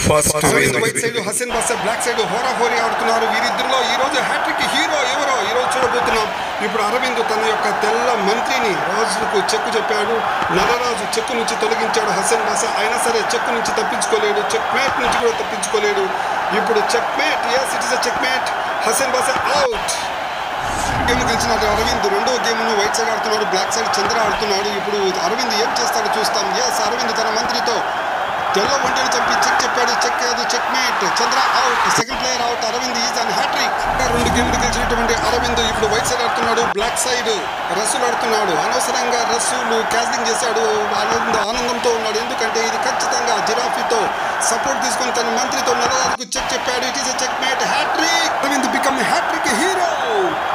first Arvind white side Hasan Basa black side హోరా హోరీ ఆడుతున్నారు వీరిద్దరిలో ఈ రోజు హ్యాట్రిక్ హీరో ఎవరో ఈ రోజు చూడబోతున్నాం ఇప్పుడు అరవింద్ తన యొక్క తెల్ల మంత్రిని రాజుకు చెక్కు చెప్పాడు నరరాజు చెక్కు నుంచి తొలగించాడు హసన్ బాసా అయినా సరే చెక్కు నుంచి తప్పించుకోలేడు చెక్ మేట్ నుంచి కూడా తప్పించుకోలేడు ఇప్పుడు checkmate yes it is checkmate Hasan Basa out game గెలిచినట్టు అరవింద్ రెండో గేమ్ను వైట్ సైడ్ ఆడుతున్నాడు బ్లాక్ సైడ్ చంద్ర ఆడుతున్నాడు ఇప్పుడు అరవింద్ ఏం చేస్తాడో చూస్తాం ఎస్ అరవింద్ తన మంత్రితో తెల్ల ఒంటిని చంపి చెక్ చెప్పాడు చెక్ కాదు checkmate Chandra out second player out Arvind is on hattrick రెండు గేమ్లు గెలిచినటువంటి అరవింద్ ఇప్పుడు వైట్ సైడ్ ఆడుతున్నాడు బ్లాక్ సైడ్ రస్సులు ఆడుతున్నాడు అనవసరంగా రస్సులు క్యాస్లింగ్ చేశాడు ఆనంద ఆనందంతో ఉన్నాడు ఎందుకంటే ఇది ఖచ్చితంగా జిరాఫీతో సపోర్ట్ తీసుకొని తన మంత్రితో నలరాజుకు చెక్ చెప్పాడు it is checkmate hattrick Arvind become hattrick hero